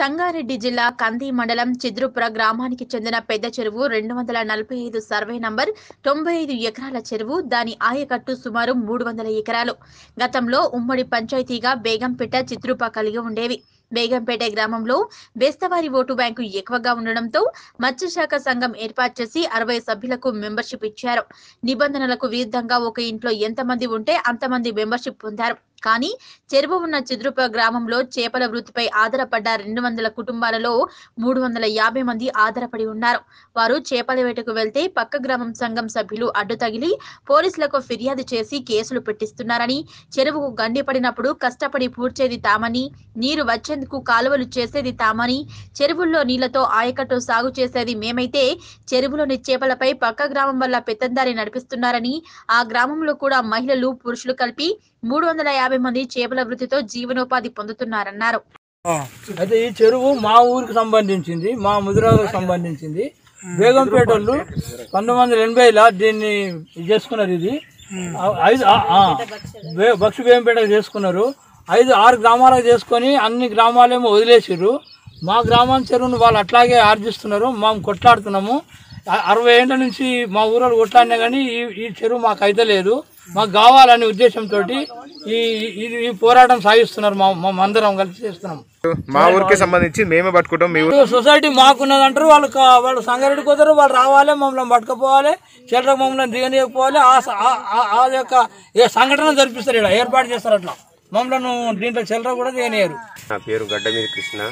సంగారెడ్డి జిల్లా కంది మండలం చిద్రుపుర గ్రామానికి చెందిన పెద్ద చెరువు రెండు వందల నలభై ఐదు సర్వే నంబర్ తొంభై ఐదు ఎకరాల చెరువు దాని ఆయకట్టు సుమారు మూడు వందల ఎకరాలు గతంలో ఉమ్మడి పంచాయతీగా బేగంపేట చిత్రూప కలిగి ఉండేవి బేగంపేట గ్రామంలో బేస్తవారి ఓటు బ్యాంకు ఎక్కువగా ఉండడంతో మత్స్యశాఖ సంఘం ఏర్పాటు చేసి అరవై సభ్యులకు మెంబర్షిప్ ఇచ్చారు నిబంధనలకు విరుద్ధంగా ఒక ఇంట్లో ఎంతమంది ఉంటే అంతమంది మెంబర్షిప్ పొందారు కానీ చెరువు ఉన్న చిద్రుప గ్రామంలో చేపల వృత్తిపై ఆధారపడ్డ రెండు వందల కుటుంబాలలో మూడు వందల యాభై మంది ఆధారపడి ఉన్నారు వారు చేపల వేటకు వెళ్తే పక్క గ్రామం సంఘం సభ్యులు అడ్డు తగిలి పోలీసులకు ఫిర్యాదు చేసి కేసులు పెట్టిస్తున్నారని చెరువుకు గండి పడినప్పుడు కష్టపడి పూడ్చేది తామని నీరు వచ్చేందుకు కాలువలు చేసేది తామని చెరువుల్లో నీళ్లతో ఆయకట్టు సాగు చేసేది మేమైతే చెరువులోని చేపలపై పక్క గ్రామం వల్ల పెత్తందారి నడిపిస్తున్నారని ఆ గ్రామంలో కూడా మహిళలు పురుషులు కలిపి మూడు వందల యాభై మంది చేపల వృత్తితో జీవనోపాధి పొందుతున్నారన్నారు అయితే ఈ చెరువు మా ఊరికి సంబంధించింది మా ముదిరాజుకు సంబంధించింది బేగంపేట వాళ్ళు పంతొమ్మిది వందల ఎనభైలో దీన్ని ఇది చేసుకున్నారు ఇది ఆ- ఐదు ఆ- ఆ, బే- బక్షి బేగంపేట చేసుకున్నారు ఐదు ఆరు గ్రామాలకు చేసుకొని అన్ని గ్రామాలేమో వదిలేసిర్రు మా గ్రామం చెరువును వాళ్ళు అట్లాగే ఆర్జిస్తున్నారు మేము కొట్లాడుతున్నాము అ- అరవై ఏళ్ళ నుంచి మా ఊరోళ్ళు కొట్లాడినా కానీ ఈ ఈ చెరువు మాకు అయితే లేదు మాకు కావాలనే ఉద్దేశంతో ఈ ఈ- ఈ పోరాటం సాగిస్తున్నారు మా మా అందరం కలిసి చేస్తున్నాం మా ఊరికి సంబంధించి మేమే పట్టుకుంటాం మీ ఊరు ఇప్పుడు సొసైటీ మాకున్నది అంటారు వాళ్ళు కా- వాళ్ళు సంగారెడ్డికి పోతారు వాళ్ళు రావాలి మమ్మల్ని పట్టుకుపోవాలి చిల్లర మమ్మల్ని దిగనీయకపోవాలి ఆ స- ఆ- ఆ- ఆ యొక్క ఏ సంఘటన జరిపిస్తారు ఇక్కడ ఏర్పాటు చేస్తారు అట్లా మమ్మల్ని దీంట్లో చిల్లర కూడా దిగనీయరు నా పేరు గడ్డమీది కృష్ణ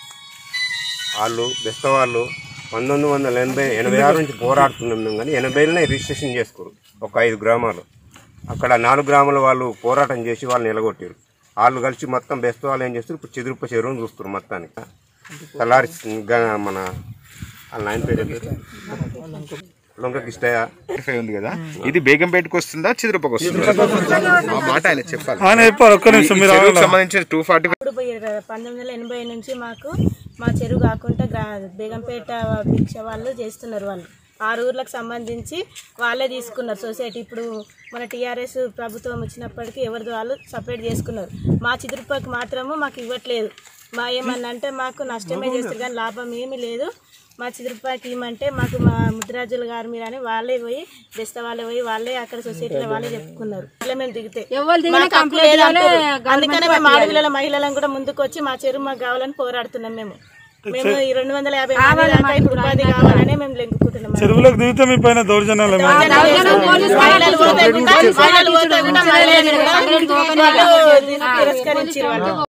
వాళ్ళు బెస్త వాళ్ళు పంతొమ్మిది వందల ఎనభై ఎనభై ఆరు నుంచి పోరాడుతున్నాం మేము కానీ ఎనభైలోనే రిజిస్ట్రేషన్ చేసుకోరు ఒక ఐదు గ్రామాలు అక్కడ నాలుగు గ్రామాల వాళ్ళు పోరాటం చేసి వాళ్ళు నిలగొట్టారు వాళ్ళు కలిసి మొత్తం బెస్త వాళ్ళు ఏం చేస్తారు ఇప్పుడు చెదురుప చెరువును చూస్తారు మొత్తానికి తలారి గ- మన వాళ్ళ నాయన పేరు ఏం పేరు? లొంక కిష్టయ్య వెరిఫై ఉంది కదా ఇది బేగంపేటకు వస్తుందా చిద్రపకు వస్తుందా ఆ మాట ఆయన చెప్పాలి ఆయన చెప్పారు ఒక్క నిమిషం మీరు చెరువుకు సంబంధించిన టూ ఫార్టీ ఇప్పుడు పోయి ర- పంతొమ్మిది వందల ఎనభై నుంచి మాకు మా చెరువు కాకుండా గ్రా బేగంపేట భిక్ష వాళ్ళు చేస్తున్నారు వాళ్ళు ఆరు ఊర్లకు సంబంధించి వాళ్ళే తీసుకున్నారు సొసైటీ ఇప్పుడు మన టీఆర్ఎస్ ప్రభుత్వం వచ్చినప్పటికీ ఎవరిది వాళ్ళు సపరేట్ చేసుకున్నారు మా చిదురుపకు మాత్రము మాకు ఇవ్వట్లేదు మా ఏమన్నా అంటే మాకు నష్టమే చేస్తారు కానీ లాభం ఏమీ లేదు మా చిదురుపాకి ఇవ్వమంటే మాకు మా ముద్రాజులు గారు మీరు అని వాళ్ళే పోయి బెస్త వాళ్ళే పోయి వాళ్ళే అక్కడ సొసైటీలో వాళ్ళే చెప్పుకున్నారు ఇట్లా మేము దిగితే మాకు హక్కు లేదు అంటారు. అందుకనే మేము ఆడపిల్లల మహిళలను కూడా ముందుకు వచ్చి మా చెరువు మాకు కావాలని పోరాడుతున్నాం మేము మేము ఈ రెండు వందల యాభై మంది దాకా ఇప్పుడు ఉపాధి కావాలని మేము లెంకుకుంటున్నాం చెరువులోకి దిగితే మీ పైన దౌర్జన్యాలు ఏమైనా మహిళలు పోతే కూడా- మహిళలు పోతే కూడా మహిళలను కూడా వాళ్ళు తిరస్కరించారు వాళ్ళు